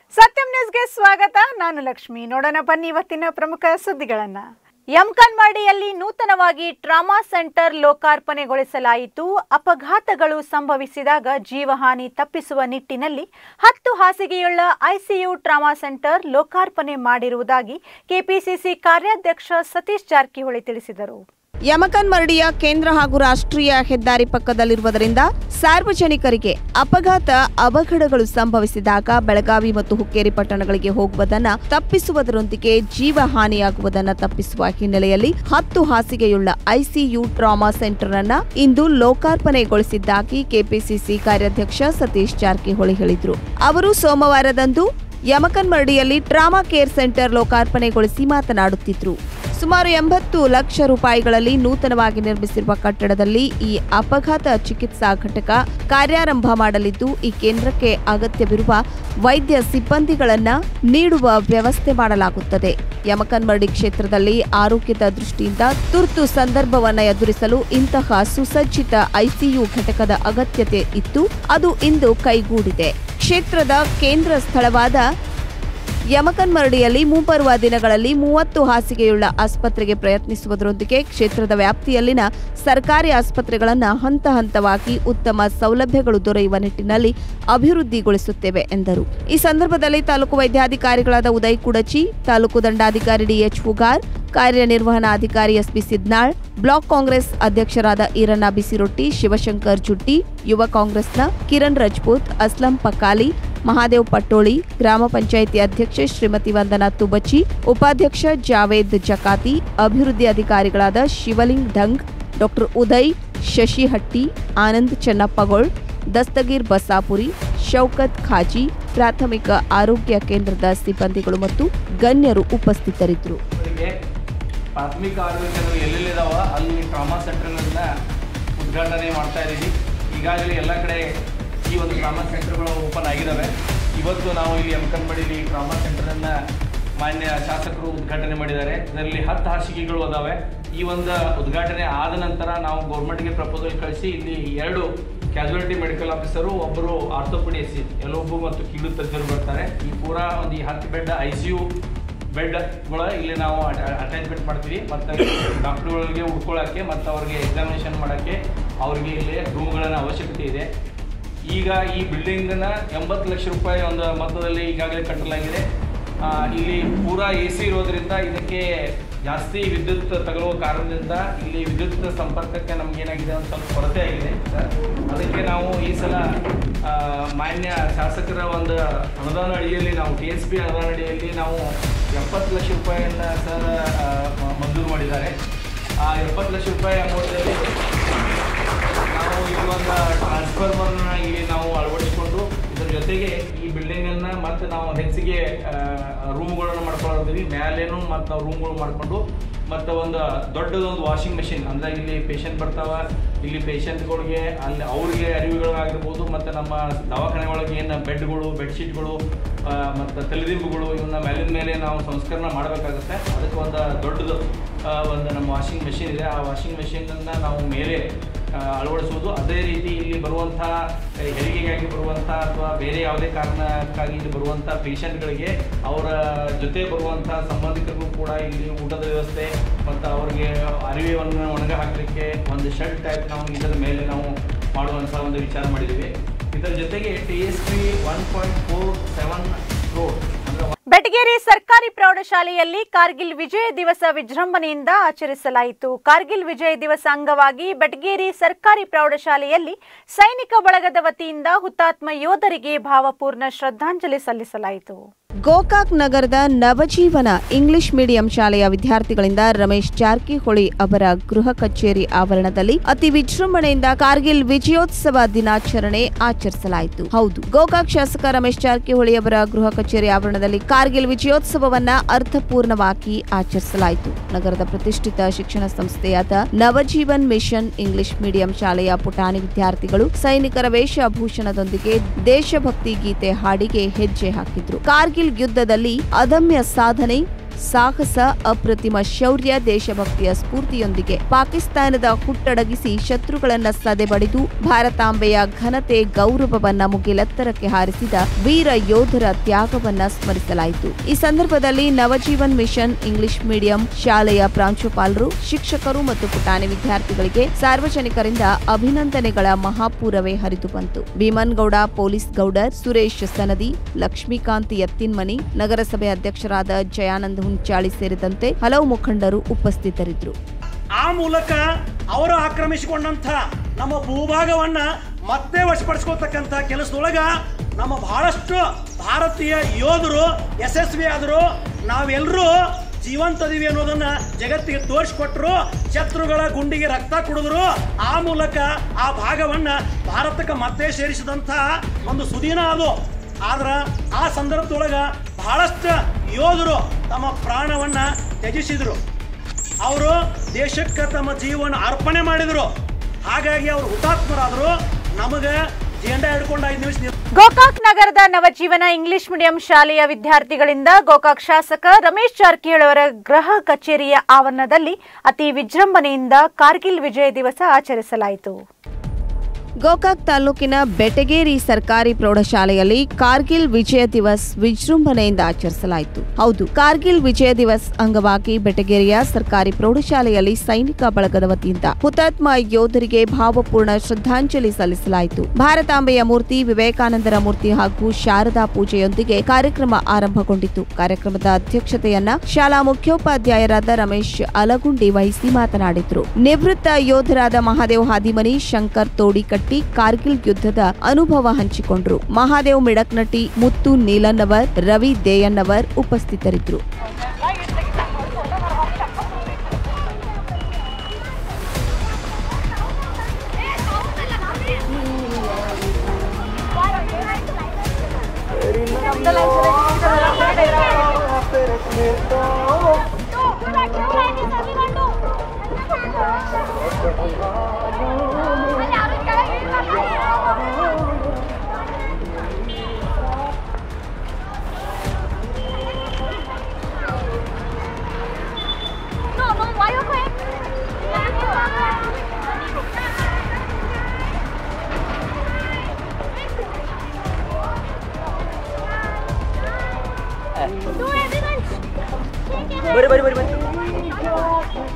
ಸತ್ಯಂ ನ್ಯೂಸ್ಗೆ ಸ್ವಾಗತ ನಾನು ಲಕ್ಷ್ಮಿ ನೋಡೋಣ ಬನ್ನಿ ಇವತ್ತಿನ ಪ್ರಮುಖ ಸುದ್ದಿಗಳನ್ನ ಯಮಕನ್ಮಡಿಯಲ್ಲಿ ನೂತನವಾಗಿ ಟ್ರಾಮಾ ಸೆಂಟರ್ ಲೋಕಾರ್ಪಣೆಗೊಳಿಸಲಾಯಿತು ಅಪಘಾತಗಳು ಸಂಭವಿಸಿದಾಗ ಜೀವಹಾನಿ ತಪ್ಪಿಸುವ ನಿಟ್ಟಿನಲ್ಲಿ ಹತ್ತು ಹಾಸಿಗೆಯುಳ್ಳ ಐಸಿಯು ಟ್ರಾಮಾ ಸೆಂಟರ್ ಲೋಕಾರ್ಪಣೆ ಮಾಡಿರುವುದಾಗಿ ಕೆಪಿಸಿಸಿ ಕಾರ್ಯಾಧ್ಯಕ್ಷ ಸತೀಶ್ ಜಾರಕಿಹೊಳಿ ತಿಳಿಸಿದರು ಯಮಕನ್ಮರಡಿಯ ಕೇಂದ್ರ ಹಾಗೂ ರಾಷ್ಟ್ರೀಯ ಹೆದ್ದಾರಿ ಪಕ್ಕದಲ್ಲಿರುವುದರಿಂದ ಸಾರ್ವಜನಿಕರಿಗೆ ಅಪಘಾತ ಅವಘಡಗಳು ಸಂಭವಿಸಿದಾಗ ಬೆಳಗಾವಿ ಮತ್ತು ಹುಕ್ಕೇರಿ ಪಟ್ಟಣಗಳಿಗೆ ಹೋಗುವುದನ್ನ ತಪ್ಪಿಸುವುದರೊಂದಿಗೆ ಜೀವ ಹಾನಿಯಾಗುವುದನ್ನ ತಪ್ಪಿಸುವ ಹಿನ್ನೆಲೆಯಲ್ಲಿ ಹತ್ತು ಹಾಸಿಗೆಯುಳ್ಳ ಐಸಿಯು ಟ್ರಾಮಾ ಸೆಂಟರ್ ಅನ್ನ ಇಂದು ಲೋಕಾರ್ಪಣೆಗೊಳಿಸಿದ್ದಾಗಿ ಕೆಪಿಸಿಸಿ ಕಾರ್ಯಾಧ್ಯಕ್ಷ ಸತೀಶ್ ಜಾರಕಿಹೊಳಿ ಹೇಳಿದರು ಅವರು ಸೋಮವಾರದಂದು ಯಮಕನ್ಮರಡಿಯಲ್ಲಿ ಟ್ರಾಮಾ ಕೇರ್ ಸೆಂಟರ್ ಲೋಕಾರ್ಪಣೆಗೊಳಿಸಿ ಮಾತನಾಡುತ್ತಿದ್ರು ಸುಮಾರು ಎಂಬತ್ತು ಲಕ್ಷ ರೂಪಾಯಿಗಳಲ್ಲಿ ನೂತನವಾಗಿ ನಿರ್ಮಿಸಿರುವ ಕಟ್ಟಡದಲ್ಲಿ ಈ ಅಪಘಾತ ಚಿಕಿತ್ಸಾ ಘಟಕ ಕಾರ್ಯಾರಂಭ ಮಾಡಲಿದ್ದು ಈ ಕೇಂದ್ರಕ್ಕೆ ಅಗತ್ಯವಿರುವ ವೈದ್ಯ ಸಿಬ್ಬಂದಿಗಳನ್ನ ನೀಡುವ ವ್ಯವಸ್ಥೆ ಮಾಡಲಾಗುತ್ತದೆ ಯಮಕನ್ಮರಡಿ ಕ್ಷೇತ್ರದಲ್ಲಿ ಆರೋಗ್ಯದ ದೃಷ್ಟಿಯಿಂದ ತುರ್ತು ಸಂದರ್ಭವನ್ನ ಎದುರಿಸಲು ಇಂತಹ ಸುಸಜ್ಜಿತ ಐಸಿಯು ಘಟಕದ ಅಗತ್ಯತೆ ಇತ್ತು ಅದು ಇಂದು ಕೈಗೂಡಿದೆ ಕ್ಷೇತ್ರದ ಕೇಂದ್ರ ಸ್ಥಳವಾದ ಯಮಕನ್ಮರಡಿಯಲ್ಲಿ ಮುಂಬರುವ ದಿನಗಳಲ್ಲಿ ಮೂವತ್ತು ಹಾಸಿಗೆಯುಳ್ಳ ಆಸ್ಪತ್ರೆಗೆ ಪ್ರಯತ್ನಿಸುವುದರೊಂದಿಗೆ ಕ್ಷೇತ್ರದ ವ್ಯಾಪ್ತಿಯಲ್ಲಿನ ಸರ್ಕಾರಿ ಆಸ್ಪತ್ರೆಗಳನ್ನು ಹಂತ ಹಂತವಾಗಿ ಉತ್ತಮ ಸೌಲಭ್ಯಗಳು ದೊರೆಯುವ ನಿಟ್ಟಿನಲ್ಲಿ ಅಭಿವೃದ್ಧಿಗೊಳಿಸುತ್ತೇವೆ ಎಂದರು ಈ ಸಂದರ್ಭದಲ್ಲಿ ತಾಲೂಕು ವೈದ್ಯಾಧಿಕಾರಿಗಳಾದ ಉದಯ್ ಕುಡಚಿ ತಾಲೂಕು ದಂಡಾಧಿಕಾರಿ ಡಿಎಚ್ ಹುಗಾರ್ ಕಾರ್ಯನಿರ್ವಹಣಾಧಿಕಾರಿ ಎಸ್ಪಿ ಸಿದ್ನಾಳ್ ಬ್ಲಾಕ್ ಕಾಂಗ್ರೆಸ್ ಅಧ್ಯಕ್ಷರಾದ ಈರಣ್ಣ ಬಿಸಿರೊಟ್ಟಿ ಶಿವಶಂಕರ್ ಜುಟ್ಟಿ ಯುವ ಕಾಂಗ್ರೆಸ್ನ ಕಿರಣ್ ರಜಪೂತ್ ಅಸ್ಲಂ ಪಕಾಲಿ ಮಹಾದೇವ್ ಪಟ್ಟೋಳಿ ಗ್ರಾಮ ಪಂಚಾಯಿತಿ ಅಧ್ಯಕ್ಷೆ ಶ್ರೀಮತಿ ವಂದನಾ ತುಬಚಿ ಉಪಾಧ್ಯಕ್ಷ ಜಾವೇದ್ ಜಕಾತಿ ಅಭಿವೃದ್ಧಿ ಅಧಿಕಾರಿಗಳಾದ ಶಿವಲಿಂಗ್ ಢಂಗ್ ಡಾಕ್ಟರ್ ಉದಯ್ ಶಶಿಹಟ್ಟಿ ಆನಂದ್ ಚೆನ್ನಪ್ಪಗೋಳ್ ದಸ್ತಗೀರ್ ಬಸಾಪುರಿ ಶೌಕತ್ ಖಾಜಿ ಪ್ರಾಥಮಿಕ ಆರೋಗ್ಯ ಕೇಂದ್ರದ ಸಿಬ್ಬಂದಿಗಳು ಮತ್ತು ಗಣ್ಯರು ಉಪಸ್ಥಿತರಿದ್ದರು ಅವರಿಗೆ ಪ್ರಾಥಮಿಕ ಆರೋಗ್ಯ ಕೇಂದ್ರ ಎಲ್ಲೆಲ್ಲಿದಾವ ಅಲ್ಲಿ ಟ್ರಾಮಾ ಸೆಂಟರ್ಗಳನ್ನ ಉದ್ಘಾಟನೆ ಮಾಡ್ತಾ ಇದ್ದೀವಿ ಈಗಾಗಲೇ ಎಲ್ಲ ಕಡೆ ಈ ಒಂದು ಟ್ರಾಮಾ ಸೆಂಟರ್ಗಳು ಓಪನ್ ಆಗಿದ್ದಾವೆ ಇವತ್ತು ನಾವು ಇಲ್ಲಿ ಎಮ್ಕನ್ಮಡಿಲಿ ಟ್ರಾಮಾ ಸೆಂಟರನ್ನು ಮಾನ್ಯ ಶಾಸಕರು ಉದ್ಘಾಟನೆ ಮಾಡಿದ್ದಾರೆ ಇದರಲ್ಲಿ ಹತ್ತು ಹಾಸಿಗೆಗಳು ಅದಾವೆ ಈ ಒಂದು ಉದ್ಘಾಟನೆ ಆದ ನಂತರ ನಾವು ಗೌರ್ಮೆಂಟ್ಗೆ ಪ್ರಪೋಸಲ್ ಕಳಿಸಿ ಇಲ್ಲಿ ಎರಡು ಕ್ಯಾಸುಯಾಲಿಟಿ ಮೆಡಿಕಲ್ ಆಫೀಸರು ಒಬ್ಬರು ಆರ್ಥೋಪೆಡಿಸಿ ಎಲೋಬು ಮತ್ತು ಕೀಳು ತಜ್ಞರು ಬರ್ತಾರೆ ಈ ಪೂರಾ ಒಂದು ಈ ಹತ್ತು ಬೆಡ್ ಐ ಸಿ ಯು ಬೆಡ್ಗಳ ಇಲ್ಲಿ ನಾವು ಅಟ್ಯಾಚ್ಮೆಂಟ್ ಮಾಡ್ತೀವಿ ಮತ್ತು ಡಾಕ್ಟರ್ಗಳಿಗೆ ಉಳ್ಕೊಳ್ಳೋಕ್ಕೆ ಮತ್ತು ಅವ್ರಿಗೆ ಎಕ್ಸಾಮಿನೇಷನ್ ಮಾಡೋಕ್ಕೆ ಅವ್ರಿಗೆ ಇಲ್ಲಿ ರೂಮ್ಗಳ ಅವಶ್ಯಕತೆ ಇದೆ ಈಗ ಈ ಬಿಲ್ಡಿಂಗನ್ನ ಎಂಬತ್ತು ಲಕ್ಷ ರೂಪಾಯಿ ಒಂದು ಮೊತ್ತದಲ್ಲಿ ಈಗಾಗಲೇ ಕಟ್ಟಲಾಗಿದೆ ಆ, ಇಲ್ಲಿ ಪೂರಾ ಎ ಸಿ ಇರೋದ್ರಿಂದ ಇದಕ್ಕೆ ಜಾಸ್ತಿ ವಿದ್ಯುತ್ ತಗಲುವ ಕಾರಣದಿಂದ ಇಲ್ಲಿ ವಿದ್ಯುತ್ ಸಂಪರ್ಕಕ್ಕೆ ನಮ್ಗೆ ಏನಾಗಿದೆ ಒಂದು ಸ್ವಲ್ಪ ಕೊರತೆ ಆಗಿದೆ ಸರ್ ಅದಕ್ಕೆ ನಾವು ಈ ಸಲ ಆ, ಮಾನ್ಯ ಶಾಸಕರ ಒಂದು ಅನುದಾನ ಅಡಿಯಲ್ಲಿ ನಾವು ಟಿ ಎಸ್ ಪಿ ಅನುದಾನ ಅಡಿಯಲ್ಲಿ ನಾವು ಎಪ್ಪತ್ತು ಲಕ್ಷ ರೂಪಾಯಿಯನ್ನ ಸರ್ ಆ, ಮ- ಮಂಜೂರು ಮಾಡಿದ್ದಾರೆ ಆ ಎಪ್ಪತ್ತು ಲಕ್ಷ ರೂಪಾಯಿ ಅಮೌಂಟಲ್ಲಿ ನಾವು ಈ ಒಂದು ಟ್ರಾನ್ಸ್ಫಾರ್ಮರ್ನ ಇಲ್ಲಿ ನಾವು ಅಳವಡಿಸಿಕೊಂಡು ಇದರ ಜೊತೆಗೆ ಈ ಬಿಲ್ಡಿಂಗನ್ನು ಮತ್ತೆ ನಾವು ಹೆಚ್ಚಿಗೆ ರೂಮ್ಗಳನ್ನು ಮಾಡ್ಕೊಂಡಿದ್ದೀವಿ ಮೇಲೇನು ಮತ್ತು ನಾವು ರೂಮ್ಗಳು ಮಾಡಿಕೊಂಡು ಮತ್ತು ಒಂದು ದೊಡ್ಡದೊಂದು ವಾಷಿಂಗ್ ಮೆಷಿನ್ ಅಂದರೆ ಇಲ್ಲಿ ಪೇಷಂಟ್ ಬರ್ತಾವ ಇಲ್ಲಿ ಪೇಷಂಟ್ಗಳಿಗೆ ಅಲ್ಲಿ ಅವ್ರಿಗೆ ಅರಿವುಗಳಾಗಿರ್ಬೋದು ಮತ್ತು ನಮ್ಮ ದವಾಖಾನೆ ಒಳಗೆ ಏನು ಬೆಡ್ಗಳು ಬೆಡ್ಶೀಟ್ಗಳು ಮತ್ತು ತಲೆದಿಂಬುಗಳು ಇವನ್ನ ಮೇಲಿನ ಮೇಲೆ ನಾವು ಸಂಸ್ಕರಣ ಮಾಡಬೇಕಾಗುತ್ತೆ ಅದಕ್ಕೆ ಒಂದು ದೊಡ್ಡದು ಆ, ಒಂದು ನಮ್ಮ ವಾಷಿಂಗ್ ಮೆಷಿನ್ ಇದೆ ಆ ವಾಷಿಂಗ್ ಮೆಷಿನನ್ನು ನಾವು ಮೇಲೆ ಆ, ಅಳವಡಿಸುವುದು ಅದೇ ರೀತಿ ಇಲ್ಲಿ ಬರುವಂಥ ಹೆರಿಗೆಗಾಗಿ ಬರುವಂಥ ಅಥವಾ ಬೇರೆ ಯಾವುದೇ ಕಾರಣಕ್ಕಾಗಿ ಇಲ್ಲಿ ಬರುವಂಥ ಪೇಷಂಟ್ಗಳಿಗೆ ಅವರ ಜೊತೆ ಬರುವಂಥ ಸಂಬಂಧಿಕರಿಗೂ ಕೂಡ ಇಲ್ಲಿ ಊಟದ ವ್ಯವಸ್ಥೆ ಮತ್ತು ಅವ್ರಿಗೆ ಅರಿವೆಯನ್ನು ಒಣಗ ಹಾಕಲಿಕ್ಕೆ ಒಂದು ಶೆಡ್ ಟೈಪ್ ನಾವು ಇದರ ಮೇಲೆ ನಾವು ಮಾಡುವಂಥ ಒಂದು ವಿಚಾರ ಮಾಡಿದ್ದೀವಿ ಇದರ ಜೊತೆಗೆ T S P one point four seven crore ಅಂದರೆ ಬೆಟಗೇರಿ ಸರ್ಕಾರಿ ಪ್ರೌಢಶಾಲೆಯಲ್ಲಿ ಕಾರ್ಗಿಲ್ ವಿಜಯ ದಿವಸ ವಿಜೃಂಭಣೆಯಿಂದ ಆಚರಿಸಲಾಯಿತು ಕಾರ್ಗಿಲ್ ವಿಜಯ ದಿವಸ ಅಂಗವಾಗಿ ಬೆಟಗೇರಿ ಸರ್ಕಾರಿ ಪ್ರೌಢಶಾಲೆಯಲ್ಲಿ ಸೈನಿಕ ಬಳಗದ ವತಿಯಿಂದ ಹುತಾತ್ಮ ಯೋಧರಿಗೆ ಭಾವಪೂರ್ಣ ಶ್ರದ್ಧಾಂಜಲಿ ಸಲ್ಲಿಸಲಾಯಿತು ಗೋಕಾಕ್ ನಗರದ ನವಜೀವನ ಇಂಗ್ಲಿಷ್ ಮೀಡಿಯಂ ಶಾಲೆಯ ವಿದ್ಯಾರ್ಥಿಗಳಿಂದ ರಮೇಶ್ ಜಾರಕಿಹೊಳಿ ಅವರ ಗೃಹ ಕಚೇರಿ ಆವರಣದಲ್ಲಿ ಅತಿ ವಿಜೃಂಭಣೆಯಿಂದ ಕಾರ್ಗಿಲ್ ವಿಜಯೋತ್ಸವ ದಿನಾಚರಣೆ ಆಚರಿಸಲಾಯಿತು ಹೌದು ಗೋಕಾಕ್ ಶಾಸಕ ರಮೇಶ್ ಜಾರಕಿಹೊಳಿ ಅವರ ಗೃಹ ಕಚೇರಿ ಆವರಣದಲ್ಲಿ ಕಾರ್ಗಿಲ್ ವಿಜಯೋತ್ಸವವನ್ನ ಅರ್ಥಪೂರ್ಣವಾಗಿ ಆಚರಿಸಲಾಯಿತು ನಗರದ ಪ್ರತಿಷ್ಠಿತ ಶಿಕ್ಷಣ ಸಂಸ್ಥೆಯಾದ ನವಜೀವನ್ ಮಿಷನ್ ಇಂಗ್ಲಿಷ್ ಮೀಡಿಯಂ ಶಾಲೆಯ ಪುಟಾಣಿ ವಿದ್ಯಾರ್ಥಿಗಳು ಸೈನಿಕರ ವೇಷಭೂಷಣದೊಂದಿಗೆ ದೇಶಭಕ್ತಿ ಗೀತೆ ಹಾಡಿಗೆ ಹೆಜ್ಜೆ ಹಾಕಿದ್ರು ಕಾರ್ಗಿಲ್ ಯುದ್ಧದಲ್ಲಿ ಅದಮ್ಯ ಸಾಧನೆ ಸಾಹಸ ಅಪ್ರತಿಮ ಶೌರ್ಯ ದೇಶಭಕ್ತಿಯ ಸ್ಫೂರ್ತಿಯೊಂದಿಗೆ ಪಾಕಿಸ್ತಾನದ ಹುಟ್ಟಡಗಿಸಿ ಶತ್ರುಗಳನ್ನ ಸದೆಬಡಿದು ಭಾರತಾಂಬೆಯ ಘನತೆ ಗೌರವವನ್ನ ಮುಗಿಲೆತ್ತರಕ್ಕೆ ಹಾರಿಸಿದ ವೀರ ಯೋಧರ ತ್ಯಾಗವನ್ನ ಸ್ಮರಿಸಲಾಯಿತು ಈ ಸಂದರ್ಭದಲ್ಲಿ ನವಜೀವನ್ ಮಿಷನ್ ಇಂಗ್ಲಿಷ್ ಮೀಡಿಯಂ ಶಾಲೆಯ ಪ್ರಾಂಶುಪಾಲರು ಶಿಕ್ಷಕರು ಮತ್ತು ಪುಟಾಣಿ ವಿದ್ಯಾರ್ಥಿಗಳಿಗೆ ಸಾರ್ವಜನಿಕರಿಂದ ಅಭಿನಂದನೆಗಳ ಮಹಾಪೂರವೇ ಹರಿದು ಬಂತು ಭೀಮನ್ಗೌಡ ಪೊಲೀಸ್ ಗೌಡರ್ ಸುರೇಶ್ ಸನದಿ ಲಕ್ಷ್ಮೀಕಾಂತ್ ಎತ್ತಿನ್ಮನಿ ನಗರಸಭೆ ಅಧ್ಯಕ್ಷರಾದ ಜಯಾನಂದ್ ಹುಂಚಾಳಿ ಸೇರಿದಂತೆ ಹಲವು ಮುಖಂಡರು ಉಪಸ್ಥಿತರಿದ್ದರು ಆ ಮೂಲಕ ಅವರು ಆಕ್ರಮಿಸಿಕೊಂಡಂಥ ನಮ್ಮ ಭೂಭಾಗವನ್ನ ಮತ್ತೆ ವಶಪಡಿಸ್ಕೊಳ್ತಕ್ಕಂಥ ಕೆಲಸದೊಳಗ ನಮ್ಮ ಬಹಳಷ್ಟು ಭಾರತೀಯ ಯೋಧರು ಯಶಸ್ವಿ ಆದರು ನಾವೆಲ್ಲರೂ ಜೀವಂತದಿವಿ ಅನ್ನೋದನ್ನ ಜಗತ್ತಿಗೆ ತೋರಿಸ್ಕೊಟ್ರು ಶತ್ರುಗಳ ಗುಂಡಿಗೆ ರಕ್ತ ಕುಡಿದ್ರು ಆ ಮೂಲಕ ಆ ಭಾಗವನ್ನ ಭಾರತಕ್ಕೆ ಮತ್ತೆ ಸೇರಿಸಿದಂಥ ಒಂದು ಸುದೀನ ಅದು ಆದ್ರ ಆ ಸಂದರ್ಭದೊಳಗ ಬಹಳಷ್ಟು ಯೋಧರು ತಮ್ಮ ಪ್ರಾಣವನ್ನ ತ್ಯಜಿಸಿದ್ರು ಅವರು ದೇಶಕ್ಕೆ ತಮ್ಮ ಜೀವನ ಅರ್ಪಣೆ ಮಾಡಿದರು ಹಾಗಾಗಿ ಅವರು ಹುತಾತ್ಮರಾದರು ನಮಗೆ ಜೆಂಡಾ ಹಿಡ್ಕೊಂಡು ಐದು ನಿಮಿಷ ನಿಂತು ಗೋಕಾಕ್ ನಗರದ ನವಜೀವನ ಇಂಗ್ಲಿಷ್ ಮೀಡಿಯಂ ಶಾಲೆಯ ವಿದ್ಯಾರ್ಥಿಗಳಿಂದ ಗೋಕಾಕ್ ಶಾಸಕ ರಮೇಶ್ ಜಾರಕಿಹೊಳಿ ಅವರ ಗೃಹ ಕಚೇರಿಯ ಆವರಣದಲ್ಲಿ ಅತಿ ವಿಜೃಂಭಣೆಯಿಂದ ಕಾರ್ಗಿಲ್ ವಿಜಯ ದಿವಸ ಆಚರಿಸಲಾಯಿತು ಗೋಕಾಕ್ ತಾಲೂಕಿನ ಬೆಟಗೇರಿ ಸರ್ಕಾರಿ ಪ್ರೌಢಶಾಲೆಯಲ್ಲಿ ಕಾರ್ಗಿಲ್ ವಿಜಯ ದಿವಸ್ ವಿಜೃಂಭಣೆಯಿಂದ ಆಚರಿಸಲಾಯಿತು ಹೌದು ಕಾರ್ಗಿಲ್ ವಿಜಯ ದಿವಸ್ ಅಂಗವಾಗಿ ಬೆಟಗೇರಿಯ ಸರ್ಕಾರಿ ಪ್ರೌಢಶಾಲೆಯಲ್ಲಿ ಸೈನಿಕ ಬಳಗದ ವತಿಯಿಂದ ಹುತಾತ್ಮ ಯೋಧರಿಗೆ ಭಾವಪೂರ್ಣ ಶ್ರದ್ಧಾಂಜಲಿ ಸಲ್ಲಿಸಲಾಯಿತು ಭಾರತಾಂಬೆಯ ಮೂರ್ತಿ ವಿವೇಕಾನಂದರ ಮೂರ್ತಿ ಹಾಗೂ ಶಾರದಾ ಪೂಜೆಯೊಂದಿಗೆ ಕಾರ್ಯಕ್ರಮ ಆರಂಭಗೊಂಡಿತು ಕಾರ್ಯಕ್ರಮದ ಅಧ್ಯಕ್ಷತೆಯನ್ನ ಶಾಲಾ ಮುಖ್ಯೋಪಾಧ್ಯಾಯರಾದ ರಮೇಶ್ ಅಲಗುಂಡಿ ವಹಿಸಿ ಮಾತನಾಡಿದ್ರು ನಿವೃತ್ತ ಯೋಧರಾದ ಮಹಾದೇವ್ ಹಾದಿಮನಿ ಶಂಕರ್ ತೋಡಿಕಟ್ಟಿ ಕಾರ್ಗಿಲ್ ಯುದ್ಧದ ಅನುಭವ ಹಂಚಿಕೊಂಡ್ರು ಮಹಾದೇವ್ ಮಿಡಕ್ನಟಿ ಮುತ್ತು ನೀಲನ್ನವರ್ ರವಿ ದೇಯನ್ನವರ್ ಉಪಸ್ಥಿತರಿದ್ದರು No, no, why you quick? Do everyone. ಬರಿ ಬರಿ ಬರಿ ಬರಿ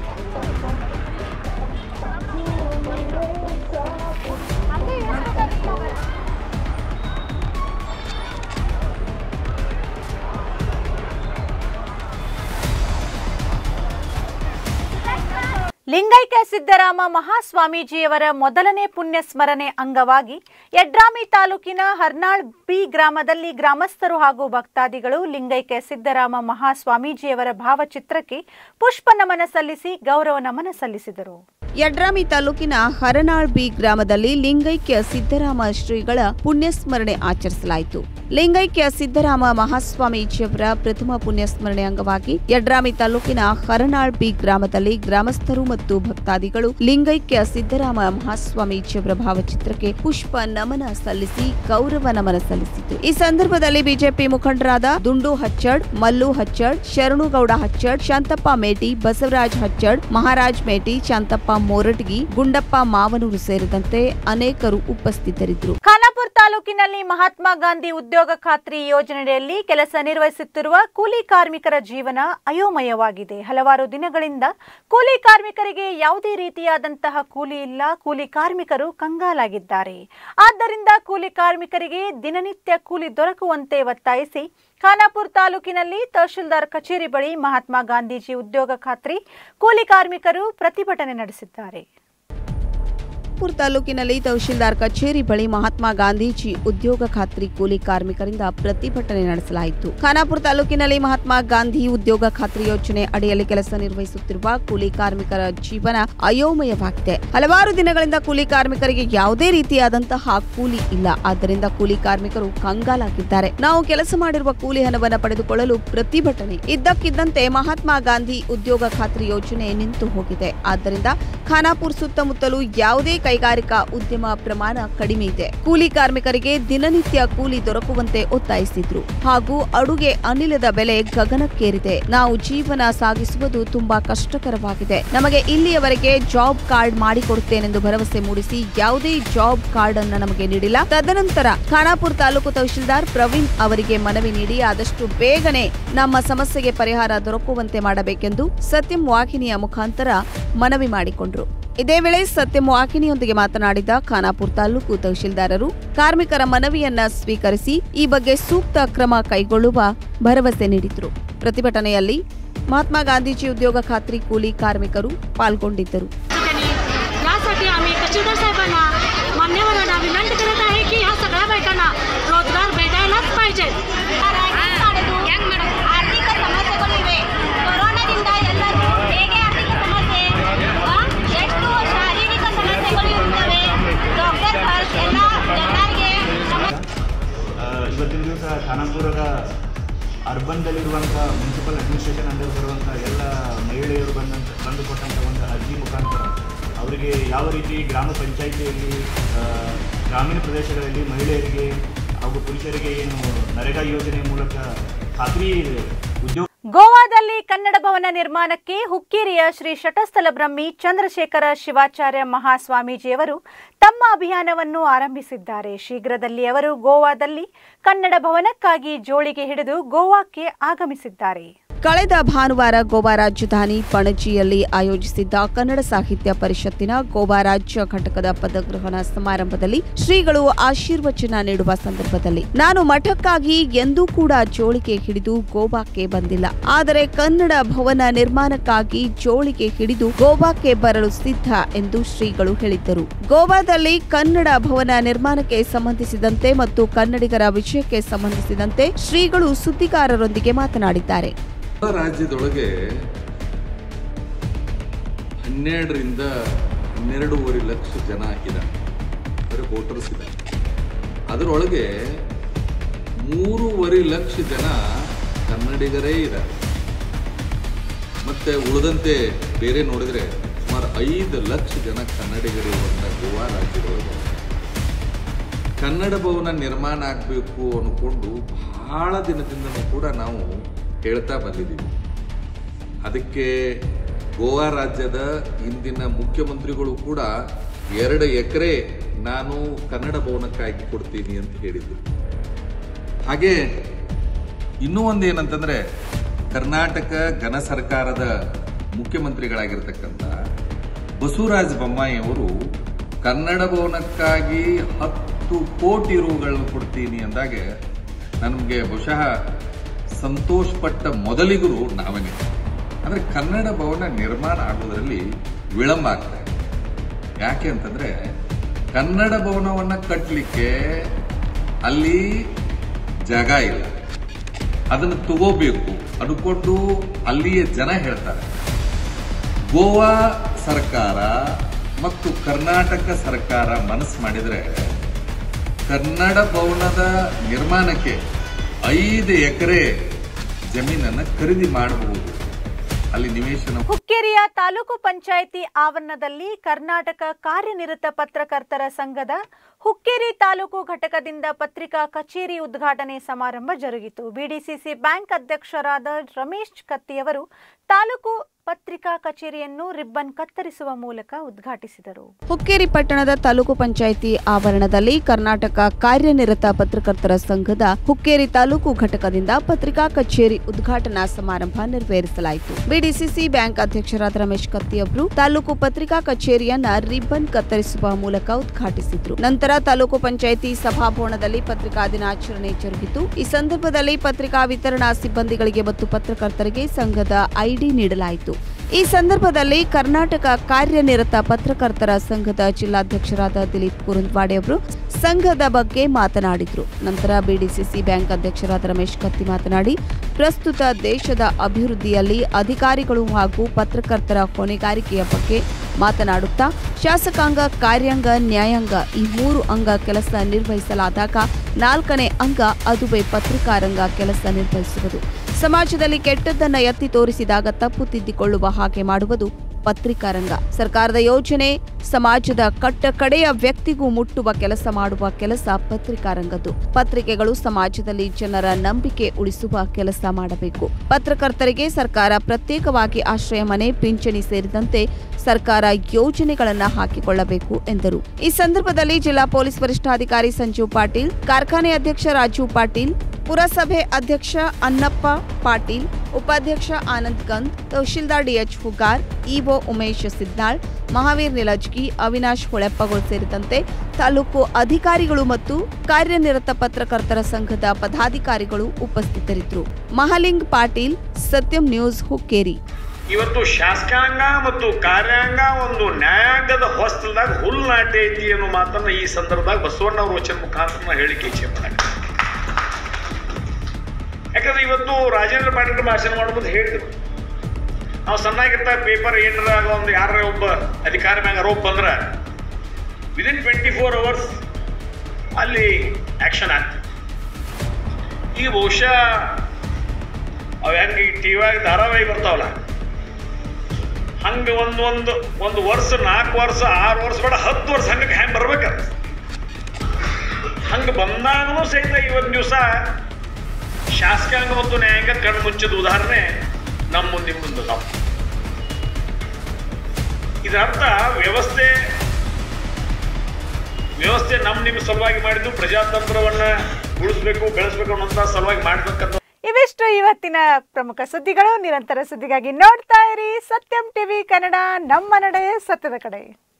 ಲಿಂಗೈಕ್ಯ ಸಿದ್ದರಾಮ ಮಹಾಸ್ವಾಮೀಜಿಯವರ ಮೊದಲನೇ ಪುಣ್ಯ ಸ್ಮರಣೆ ಅಂಗವಾಗಿ ಯಡ್ರಾಮಿ ತಾಲೂಕಿನ ಹರ್ನಾಳ್ ಬಿ ಗ್ರಾಮದಲ್ಲಿ ಗ್ರಾಮಸ್ಥರು ಹಾಗೂ ಭಕ್ತಾದಿಗಳು ಲಿಂಗೈಕ್ಯ ಸಿದ್ದರಾಮ ಮಹಾಸ್ವಾಮೀಜಿಯವರ ಭಾವಚಿತ್ರಕ್ಕೆ ಪುಷ್ಪ ನಮನ ಸಲ್ಲಿಸಿ ಗೌರವ ನಮನ ಸಲ್ಲಿಸಿದರು ಯಡ್ರಾಮಿ ತಾಲೂಕಿನ ಹರನಾಳ್ ಬಿ ಗ್ರಾಮದಲ್ಲಿ ಲಿಂಗೈಕ್ಯ ಸಿದ್ದರಾಮ ಶ್ರೀಗಳ ಪುಣ್ಯಸ್ಮರಣೆ ಆಚರಿಸಲಾಯಿತು ಲಿಂಗೈಕ್ಯ ಸಿದ್ದರಾಮ ಮಹಾಸ್ವಾಮೀಜಿಯವರ ಪ್ರಥಮ ಪುಣ್ಯಸ್ಮರಣೆ ಅಂಗವಾಗಿ ಯಡ್ರಾಮಿ ತಾಲೂಕಿನ ಹರನಾಳ್ ಬಿ ಗ್ರಾಮದಲ್ಲಿ ಗ್ರಾಮಸ್ಥರು ಮತ್ತು ಭಕ್ತಾದಿಗಳು ಲಿಂಗೈಕ್ಯ ಸಿದ್ದರಾಮ ಮಹಾಸ್ವಾಮೀಜಿಯವರ ಭಾವಚಿತ್ರಕ್ಕೆ ಪುಷ್ಪ ನಮನ ಸಲ್ಲಿಸಿ ಗೌರವ ನಮನ ಸಲ್ಲಿಸಿತು ಈ ಸಂದರ್ಭದಲ್ಲಿ ಬಿಜೆಪಿ ಮುಖಂಡರಾದ ದುಂಡು ಹಚ್ಚಡ್ ಮಲ್ಲು ಹಚ್ಚಡ್ ಶರಣುಗೌಡ ಹಚ್ಚಡ್ ಶಾಂತಪ್ಪ ಮೇಟಿ ಬಸವರಾಜ್ ಹಚ್ಚಡ್ ಮಹಾರಾಜ್ ಮೇಟಿ ಶಾಂತಪ್ಪ ಮೋರಟಗಿ ಗುಂಡಪ್ಪ ಮಾವನೂರು ಸೇರಿದಂತೆ ಅನೇಕರು ಉಪಸ್ಥಿತರಿದ್ದರು ಖಾನಾಪುರ ತಾಲೂಕಿನಲ್ಲಿ ಮಹಾತ್ಮ ಗಾಂಧಿ ಉದ್ಯೋಗ ಖಾತ್ರಿ ಯೋಜನೆಯಲ್ಲಿ ಕೆಲಸ ನಿರ್ವಹಿಸುತ್ತಿರುವ ಕೂಲಿ ಕಾರ್ಮಿಕರ ಜೀವನ ಅಯೋಮಯವಾಗಿದೆ ಹಲವಾರು ದಿನಗಳಿಂದ ಕೂಲಿ ಕಾರ್ಮಿಕರಿಗೆ ಯಾವುದೇ ರೀತಿಯಾದಂತಹ ಕೂಲಿ ಇಲ್ಲ ಕೂಲಿ ಕಾರ್ಮಿಕರು ಕಂಗಾಲಾಗಿದ್ದಾರೆ ಆದ್ದರಿಂದ ಕೂಲಿ ಕಾರ್ಮಿಕರಿಗೆ ದಿನನಿತ್ಯ ಕೂಲಿ ದೊರಕುವಂತೆ ಒತ್ತಾಯಿಸಿ ಖಾನಾಪುರ ತಾಲೂಕಿನಲ್ಲಿ ತಹಶೀಲ್ದಾರ್ ಕಚೇರಿ ಬಳಿ ಮಹಾತ್ಮ ಗಾಂಧೀಜಿ ಉದ್ಯೋಗ ಖಾತ್ರಿ ಕೂಲಿ ಕಾರ್ಮಿಕರು ಪ್ರತಿಭಟನೆ ನಡೆಸಿದ್ದಾರೆ ಖಾನಾಪುರ ತಾಲೂಕಿನಲ್ಲಿ ತಹಶೀಲ್ದಾರ್ ಕಚೇರಿ ಬಳಿ ಮಹಾತ್ಮ ಗಾಂಧೀಜಿ ಉದ್ಯೋಗ ಖಾತ್ರಿ ಕೂಲಿ ಕಾರ್ಮಿಕರಿಂದ ಪ್ರತಿಭಟನೆ ನಡೆಸಲಾಯಿತು ಖಾನಾಪುರ ತಾಲೂಕಿನಲ್ಲಿ ಮಹಾತ್ಮ ಗಾಂಧಿ ಉದ್ಯೋಗ ಖಾತ್ರಿ ಯೋಜನೆ ಅಡಿಯಲ್ಲಿ ಕೆಲಸ ನಿರ್ವಹಿಸುತ್ತಿರುವ ಕೂಲಿ ಕಾರ್ಮಿಕರ ಜೀವನ ಅಯೋಮಯವಾಗಿದೆ ಹಲವಾರು ದಿನಗಳಿಂದ ಕೂಲಿ ಕಾರ್ಮಿಕರಿಗೆ ಯಾವುದೇ ರೀತಿಯಾದಂತಹ ಕೂಲಿ ಇಲ್ಲ ಆದ್ದರಿಂದ ಕೂಲಿ ಕಾರ್ಮಿಕರು ಕಂಗಾಲಾಗಿದ್ದಾರೆ ನಾವು ಕೆಲಸ ಮಾಡಿರುವ ಕೂಲಿ ಹಣವನ್ನು ಪಡೆದುಕೊಳ್ಳಲು ಪ್ರತಿಭಟನೆ ಇದ್ದಕ್ಕಿದ್ದಂತೆ ಮಹಾತ್ಮ ಗಾಂಧಿ ಉದ್ಯೋಗ ಖಾತ್ರಿ ಯೋಜನೆ ನಿಂತು ಹೋಗಿದೆ ಆದ್ದರಿಂದ ಖಾನಾಪುರ್ ಸುತ್ತಮುತ್ತಲೂ ಯಾವುದೇ ಕೈಗಾರಿಕಾ ಉದ್ಯಮ ಪ್ರಮಾಣ ಕಡಿಮೆ ಇದೆ ಕೂಲಿ ಕಾರ್ಮಿಕರಿಗೆ ದಿನನಿತ್ಯ ಕೂಲಿ ದೊರಕುವಂತೆ ಒತ್ತಾಯಿಸಿದ್ರು ಹಾಗೂ ಅಡುಗೆ ಅನಿಲದ ಬೆಲೆ ಗಗನಕ್ಕೇರಿದೆ ನಾವು ಜೀವನ ಸಾಗಿಸುವುದು ತುಂಬಾ ಕಷ್ಟಕರವಾಗಿದೆ ನಮಗೆ ಇಲ್ಲಿಯವರೆಗೆ ಜಾಬ್ ಕಾರ್ಡ್ ಮಾಡಿಕೊಡುತ್ತೇನೆಂದು ಭರವಸೆ ಮೂಡಿಸಿ ಯಾವುದೇ ಜಾಬ್ ಕಾರ್ಡ್ ಅನ್ನ ನಮಗೆ ನೀಡಿಲ್ಲ ತದನಂತರ ಖಾನಾಪುರ ತಾಲೂಕು ತಹಶೀಲ್ದಾರ್ ಪ್ರವೀಣ್ ಅವರಿಗೆ ಮನವಿ ನೀಡಿ ಆದಷ್ಟು ಬೇಗನೆ ನಮ್ಮ ಸಮಸ್ಯೆಗೆ ಪರಿಹಾರ ದೊರಕುವಂತೆ ಮಾಡಬೇಕೆಂದು ಸತ್ಯಂ ವಾಹಿನಿಯ ಮುಖಾಂತರ ಮನವಿ ಮಾಡಿಕೊಂಡರು ಇದೇ ವೇಳೆ ಸತ್ಯಂ ವಾಹಿನಿಯೊಂದಿಗೆ ಮಾತನಾಡಿದ ಖಾನಾಪುರ ತಾಲೂಕು ತಹಶೀಲ್ದಾರರು ಕಾರ್ಮಿಕರ ಮನವಿಯನ್ನ ಸ್ವೀಕರಿಸಿ ಈ ಬಗ್ಗೆ ಸೂಕ್ತ ಕ್ರಮ ಕೈಗೊಳ್ಳುವ ಭರವಸೆ ನೀಡಿದ್ರು ಪ್ರತಿಭಟನೆಯಲ್ಲಿ ಮಹಾತ್ಮ ಗಾಂಧೀಜಿ ಉದ್ಯೋಗ ಖಾತ್ರಿ ಕೂಲಿ ಕಾರ್ಮಿಕರು ಪಾಲ್ಗೊಂಡಿದ್ದರು त्यांनी यासाठी आम्ही तहसीलदार साहेबांना मान्यवरांना विनंती करत आहे की ह्या सगळ्या बायकांना रोजगार भेटायलाच पाहिजे ಆರ್ಥಿಕ ಸಮಸ್ಯೆಗಳಿವೆ ಕೊರೋನಾದಿಂದ ಎಲ್ಲರೂ ಹೇಗೆ ಆರ್ಥಿಕ ಸಮಸ್ಯೆ ಆ, ಎಷ್ಟು ಶಾರೀರಿಕ ಸಮಸ್ಯೆಗಳು ಇರ್ತವೆ ಡಾಕ್ಟರ್ ಖರ್ಚು ಎಲ್ಲ ಜನರಿಗೆ ಸಮಸ್ಯೆ ಆ, ಇವತ್ತಿನ ದಿವಸ ಖಾನಾಪುರದ ಅರ್ಬನ್ದಲ್ಲಿರುವಂಥ ಮುನ್ಸಿಪಲ್ ಅಡ್ಮಿನಿಸ್ಟ್ರೇಷನ್ ಅಂಡರ್ ಬರುವಂಥ ಎಲ್ಲ ಮಹಿಳೆಯರು ಬಂದಂತ ಬಂದು ಕೊಟ್ಟಂಥ ಒಂದು ಅರ್ಜಿ ಮುಖಾಂತರ ಅವರಿಗೆ ಯಾವ ರೀತಿ ಗ್ರಾಮ ಪಂಚಾಯಿತಿಯಲ್ಲಿ ಆ, ಗ್ರಾಮೀಣ ಪ್ರದೇಶಗಳಲ್ಲಿ ಮಹಿಳೆಯರಿಗೆ ಹಾಗೂ ಪುರುಷರಿಗೆ ಏನು ನರೇಗಾ ಯೋಜನೆ ಮೂಲಕ ಖಾತ್ರಿ ಉದ್ಯೋಗ ಗೋವಾದಲ್ಲಿ ಕನ್ನಡ ಭವನ ನಿರ್ಮಾಣಕ್ಕೆ ಹುಕ್ಕೇರಿಯ ಶ್ರೀ ಶಟಸ್ಥಲ ಬ್ರಹ್ಮಿ ಚಂದ್ರಶೇಖರ ಶಿವಾಚಾರ್ಯ ಮಹಾಸ್ವಾಮೀಜಿಯವರು ತಮ್ಮ ಅಭಿಯಾನವನ್ನು ಆರಂಭಿಸಿದ್ದಾರೆ ಶೀಘ್ರದಲ್ಲಿ ಅವರು ಗೋವಾದಲ್ಲಿ ಕನ್ನಡ ಭವನಕ್ಕಾಗಿ ಜೋಳಿಗೆ ಹಿಡಿದು ಗೋವಾಕ್ಕೆ ಆಗಮಿಸಿದ್ದಾರೆ ಕಳೆದ ಭಾನುವಾರ ಗೋವಾ ರಾಜಧಾನಿ ಪಣಜಿಯಲ್ಲಿ ಆಯೋಜಿಸಿದ್ದ ಕನ್ನಡ ಸಾಹಿತ್ಯ ಪರಿಷತ್ತಿನ ಗೋವಾ ರಾಜ್ಯ ಘಟಕದ ಪದಗ್ರಹಣ ಸಮಾರಂಭದಲ್ಲಿ ಶ್ರೀಗಳು ಆಶೀರ್ವಚನ ನೀಡುವ ಸಂದರ್ಭದಲ್ಲಿ ನಾನು ಮಠಕ್ಕಾಗಿ ಎಂದೂ ಕೂಡ ಜೋಳಿಗೆ ಹಿಡಿದು ಗೋವಾಕ್ಕೆ ಬಂದಿಲ್ಲ ಆದರೆ ಕನ್ನಡ ಭವನ ನಿರ್ಮಾಣಕ್ಕಾಗಿ ಜೋಳಿಗೆ ಹಿಡಿದು ಗೋವಾಕ್ಕೆ ಬರಲು ಸಿದ್ಧ ಎಂದು ಶ್ರೀಗಳು ಹೇಳಿದ್ದರು ಗೋವಾದಲ್ಲಿ ಕನ್ನಡ ಭವನ ನಿರ್ಮಾಣಕ್ಕೆ ಸಂಬಂಧಿಸಿದಂತೆ ಮತ್ತು ಕನ್ನಡಿಗರ ವಿಷಯಕ್ಕೆ ಸಂಬಂಧಿಸಿದಂತೆ ಶ್ರೀಗಳು ಸುದ್ದಿಗಾರರೊಂದಿಗೆ ಮಾತನಾಡಿದ್ದಾರೆ ರಾಜ್ಯದೊಳಗೆ ಹನ್ನೆರಡರಿಂದ ಹನ್ನೆರಡೂವರೆ ಲಕ್ಷ ಜನ ಇದ್ದಾರೆ ಅಂದರೆ ವೋಟರ್ಸ್ ಇದ್ದಾರೆ ಅದರೊಳಗೆ ಮೂರುವರೆ ಲಕ್ಷ ಜನ ಕನ್ನಡಿಗರೇ ಇದ್ದಾರೆ ಮತ್ತೆ ಉಳಿದಂತೆ ಬೇರೆ ನೋಡಿದ್ರೆ ಸುಮಾರು ಐದು ಲಕ್ಷ ಜನ ಕನ್ನಡಿಗರಿರುವಂಥ ಗೋವಾ ರಾಜ್ಯದೊಳಗೆ ಕನ್ನಡ ಭವನ ನಿರ್ಮಾಣ ಆಗಬೇಕು ಅನ್ಕೊಂಡು ಬಹಳ ದಿನದಿಂದನೂ ಕೂಡ ನಾವು ಹೇಳ್ತಾ ಬಂದಿದ್ದೀವಿ ಅದಕ್ಕೆ ಗೋವಾ ರಾಜ್ಯದ ಇಂದಿನ ಮುಖ್ಯಮಂತ್ರಿಗಳು ಕೂಡ ಎರಡು ಎಕರೆ ನಾನು ಕನ್ನಡ ಭವನಕ್ಕಾಗಿ ಕೊಡ್ತೀನಿ ಅಂತ ಹೇಳಿದ್ರು ಹಾಗೆ ಇನ್ನೂ ಒಂದು ಏನಂತಂದ್ರೆ ಕರ್ನಾಟಕ ಘನ ಸರ್ಕಾರದ ಮುಖ್ಯಮಂತ್ರಿಗಳಾಗಿರ್ತಕ್ಕಂಥ ಬಸವರಾಜ ಬೊಮ್ಮಾಯಿ ಅವರು ಕನ್ನಡ ಭವನಕ್ಕಾಗಿ ಹತ್ತು ಕೋಟಿ ರೂಗಳನ್ನು ಕೊಡ್ತೀನಿ ಅಂದಾಗ ನಮಗೆ ಬಹುಶಃ ಸಂತೋಷಪಟ್ಟ ಮೊದಲಿಗರು ನಾವೇನೆ ಅಂದ್ರೆ ಕನ್ನಡ ಭವನ ನಿರ್ಮಾಣ ಆಗೋದ್ರಲ್ಲಿ ವಿಳಂಬ ಆಗ್ತಾ ಇದೆ ಯಾಕೆ ಅಂತಂದ್ರೆ ಕನ್ನಡ ಭವನವನ್ನ ಕಟ್ಟಲಿಕ್ಕೆ ಅಲ್ಲಿ ಜಾಗ ಇಲ್ಲ ಅದನ್ನು ತಗೋಬೇಕು ಅನ್ಕೊಂಡು ಅಲ್ಲಿಯ ಜನ ಹೇಳ್ತಾರೆ ಗೋವಾ ಸರ್ಕಾರ ಮತ್ತು ಕರ್ನಾಟಕ ಸರ್ಕಾರ ಮನಸ್ಸು ಮಾಡಿದ್ರೆ ಕನ್ನಡ ಭವನದ ನಿರ್ಮಾಣಕ್ಕೆ ಐದು ಎಕರೆ ಜಮೀನನ್ನು ಖರೀದಿ ಮಾಡಬಹುದು ಅಲ್ಲಿ ನಿವೇಶನ ಹುಕ್ಕೇರಿಯ ತಾಲೂಕು ಪಂಚಾಯಿತಿ ಆವರಣದಲ್ಲಿ ಕರ್ನಾಟಕ ಕಾರ್ಯನಿರತ ಪತ್ರಕರ್ತರ ಸಂಘದ ಹುಕ್ಕೇರಿ ತಾಲೂಕು ಘಟಕದಿಂದ ಪತ್ರಿಕಾ ಕಚೇರಿ ಉದ್ಘಾಟನೆ ಸಮಾರಂಭ ಜರುಗಿತು ಬಿಡಿಸಿಸಿ ಬ್ಯಾಂಕ್ ಅಧ್ಯಕ್ಷರಾದ ರಮೇಶ್ ಕತ್ತಿಯವರು ತಾಲೂಕು ಪತ್ರಿಕಾ ಕಚೇರಿಯನ್ನು ರಿಬ್ಬನ್ ಕತ್ತರಿಸುವ ಮೂಲಕ ಉದ್ಘಾಟಿಸಿದರು ಹುಕ್ಕೇರಿ ಪಟ್ಟಣದ ತಾಲೂಕು ಪಂಚಾಯಿತಿ ಆವರಣದಲ್ಲಿ ಕರ್ನಾಟಕ ಕಾರ್ಯನಿರತ ಪತ್ರಕರ್ತರ ಸಂಘದ ಹುಕ್ಕೇರಿ ತಾಲೂಕು ಘಟಕದಿಂದ ಪತ್ರಿಕಾ ಕಚೇರಿ ಉದ್ಘಾಟನಾ ಸಮಾರಂಭ ನೆರವೇರಿಸಲಾಯಿತು ಬಿಡಿಸಿಸಿ ಬ್ಯಾಂಕ್ ಅಧ್ಯಕ್ಷರಾದ ರಮೇಶ್ ಕತ್ತಿ ಅವರು ತಾಲೂಕು ಪತ್ರಿಕಾ ಕಚೇರಿಯನ್ನ ರಿಬ್ಬನ್ ಕತ್ತರಿಸುವ ಮೂಲಕ ಉದ್ಘಾಟಿಸಿದ್ರು ನಂತರ ತಾಲೂಕು ಪಂಚಾಯಿತಿ ಸಭಾಭವನದಲ್ಲಿ ಪತ್ರಿಕಾ ದಿನಾಚರಣೆ ಜರುಗಿತು ಈ ಸಂದರ್ಭದಲ್ಲಿ ಪತ್ರಿಕಾ ವಿತರಣಾ ಸಿಬ್ಬಂದಿಗಳಿಗೆ ಮತ್ತು ಪತ್ರಕರ್ತರಿಗೆ ಸಂಘದ ಐಡಿ ನೀಡಲಾಯಿತು ಈ ಸಂದರ್ಭದಲ್ಲಿ ಕರ್ನಾಟಕ ಕಾರ್ಯನಿರತ ಪತ್ರಕರ್ತರ ಸಂಘದ ಜಿಲ್ಲಾಧ್ಯಕ್ಷರಾದ ದಿಲೀಪ್ ಕುರುಂದ್ವಾಡೆ ಅವರು ಸಂಘದ ಬಗ್ಗೆ ಮಾತನಾಡಿದ್ರು ನಂತರ ಬಿಡಿಸಿಸಿ ಬ್ಯಾಂಕ್ ಅಧ್ಯಕ್ಷರಾದ ರಮೇಶ್ ಕತ್ತಿ ಮಾತನಾಡಿ ಪ್ರಸ್ತುತ ದೇಶದ ಅಭಿವೃದ್ಧಿಯಲ್ಲಿ ಅಧಿಕಾರಿಗಳು ಹಾಗೂ ಪತ್ರಕರ್ತರ ಹೊಣೆಗಾರಿಕೆಯ ಬಗ್ಗೆ ಮಾತನಾಡುತ್ತಾ ಶಾಸಕಾಂಗ ಕಾರ್ಯಾಂಗ ನ್ಯಾಯಾಂಗ ಈ ಮೂರು ಅಂಗ ಕೆಲಸ ನಿರ್ವಹಿಸಲಾದಾಗ ನಾಲ್ಕನೇ ಅಂಗ ಅದುವೇ ಪತ್ರಿಕಾರಂಗ ಕೆಲಸ ನಿರ್ವಹಿಸುವುದು ಸಮಾಜದಲ್ಲಿ ಕೆಟ್ಟದ್ದನ್ನ ಎತ್ತಿ ತೋರಿಸಿದಾಗ ತಪ್ಪು ತಿದ್ದಿಕೊಳ್ಳುವ ಹಾಗೆ ಮಾಡುವುದು ಪತ್ರಿಕಾರಂಗ ಸರ್ಕಾರದ ಯೋಜನೆ ಸಮಾಜದ ಕಟ್ಟ ಕಡೆಯ ವ್ಯಕ್ತಿಗೂ ಮುಟ್ಟುವ ಕೆಲಸ ಮಾಡುವ ಕೆಲಸ ಪತ್ರಿಕಾರಂಗದ್ದು ಪತ್ರಿಕೆಗಳು ಸಮಾಜದಲ್ಲಿ ಜನರ ನಂಬಿಕೆ ಉಳಿಸುವ ಕೆಲಸ ಮಾಡಬೇಕು ಪತ್ರಕರ್ತರಿಗೆ ಸರ್ಕಾರ ಪ್ರತ್ಯೇಕವಾಗಿ ಆಶ್ರಯ ಮನೆ ಪಿಂಚಣಿ ಸೇರಿದಂತೆ ಸರ್ಕಾರ ಯೋಜನೆಗಳನ್ನ ಹಾಕಿಕೊಳ್ಳಬೇಕು ಎಂದರು ಈ ಸಂದರ್ಭದಲ್ಲಿ ಜಿಲ್ಲಾ ಪೊಲೀಸ್ ವರಿಷ್ಠಾಧಿಕಾರಿ ಸಂಜೀವ್ ಪಾಟೀಲ್ ಕಾರ್ಖಾನೆ ಅಧ್ಯಕ್ಷ ರಾಜು ಪಾಟೀಲ್ ಪುರಸಭೆ ಅಧ್ಯಕ್ಷ ಅನ್ನಪ್ಪ ಪಾಟೀಲ್ ಉಪಾಧ್ಯಕ್ಷ ಆನಂದ್ ಗಂದ್ ತಹಶೀಲ್ದಾರ್ ಡಿಎಚ್ ಹುಗಾರ್ ಇಒ ಉಮೇಶ್ ಸಿದ್ನಾಳ್ ಮಹಾವೀರ್ ನಿಲಜ್ಗಿ ಅವಿನಾಶ್ ಹೊಳೆಪ್ಪಗೋಳ್ ಸೇರಿದಂತೆ ತಾಲೂಕು ಅಧಿಕಾರಿಗಳು ಮತ್ತು ಕಾರ್ಯನಿರತ ಪತ್ರಕರ್ತರ ಸಂಘದ ಪದಾಧಿಕಾರಿಗಳು ಉಪಸ್ಥಿತರಿದ್ದರು ಮಹಾಲಿಂಗ್ ಪಾಟೀಲ್ ಸತ್ಯಂ ನ್ಯೂಸ್ ಹುಕ್ಕೇರಿ ಇವತ್ತು ಶಾಸಕಾಂಗ ಮತ್ತು ಕಾರ್ಯಾಂಗ ಒಂದು ನ್ಯಾಯಾಂಗದ ಹೊಸ್ತಲ್ದಾಗ ಹುಲ್ ನಾಟಿ ಐತಿ ಅನ್ನೋ ಮಾತನ್ನ ಈ ಸಂದರ್ಭದಾಗ ಬಸವಣ್ಣ ಅವ್ರ ವಚನ ಮುಖಾಂತರ ನಾ ಹೇಳಿಕೆ ಇಚ್ಛೆ ಮಾಡಕ್ಕೆ ಯಾಕಂದ್ರೆ ಇವತ್ತು ರಾಜೇಂದ್ರ ಪಾಟೀಲ್ ಭಾಷಣ ಮಾಡ್ಬೋದು ಹೇಳಿದ್ರು ನಾವು ಸಣ್ಣಾಗಿರ್ತಾಗ ಪೇಪರ್ ಏನಾರ ಒಂದು ಯಾರ ಒಬ್ಬ ಅಧಿಕಾರಿ ಮ್ಯಾಗ ಆರೋಪ ಬಂದ್ರ ವಿದಿನ್ ಟ್ವೆಂಟಿ ಫೋರ್ ಅವರ್ಸ್ ಅಲ್ಲಿ ಆಕ್ಷನ್ ಆಗ್ತದೆ ಈಗ ಬಹುಶಃ ಅವ್ ಹೆಂಗೆ ಈ ಟಿವಿಯಾಗ ಧಾರಾವಾಹಿ ಬರ್ತಾವಲ್ಲ ಹಂಗ ಒಂದು ಒಂದು ಒಂದು ವರ್ಷ ನಾಲ್ಕು ವರ್ಷ ಆರು ವರ್ಷ ಬೇಡ ಹತ್ತು ವರ್ಷ ಹಂಗೆ ಹೆಂಗೆ ಬರ್ಬೇಕ ಹಂಗೆ ಬಂದಾಗಲೂ ಸಹಿತ ಇವತ್ತು ದಿವಸ ಶಾಸಕಾಂಗ ಮತ್ತು ನ್ಯಾಯಾಂಗ ಕಣ್ಣು ಮುಚ್ಚಿದ ಉದಾಹರಣೆ ನಮ್ಮ ಮುಂದೆ ಮುಂದೆ ಅದಾವ ಇದರ ಅರ್ಥ ವ್ಯವಸ್ಥೆ ವ್ಯವಸ್ಥೆ ನಮ್ಮ ನಿಮ್ಮ ಸಲುವಾಗಿ ಮಾಡಿದ್ದು ಪ್ರಜಾತಂತ್ರವನ್ನ ಉಳಿಸ್ಬೇಕು ಬೆಳೆಸ್ಬೇಕು ಅನ್ನೋಂಥ ಸಲುವಾಗಿ ಮಾಡ್ಬೇಕಂತ ಇವಿಷ್ಟು ಇವತ್ತಿನ ಪ್ರಮುಖ ಸುದ್ದಿಗಳು ನಿರಂತರ ಸುದ್ದಿಗಾಗಿ ನೋಡ್ತಾ ಇರಿ ಸತ್ಯಂ ಟಿವಿ ಕನ್ನಡ ನಮ್ಮ ನಡೆ ಸತ್ಯದ ಕಡೆ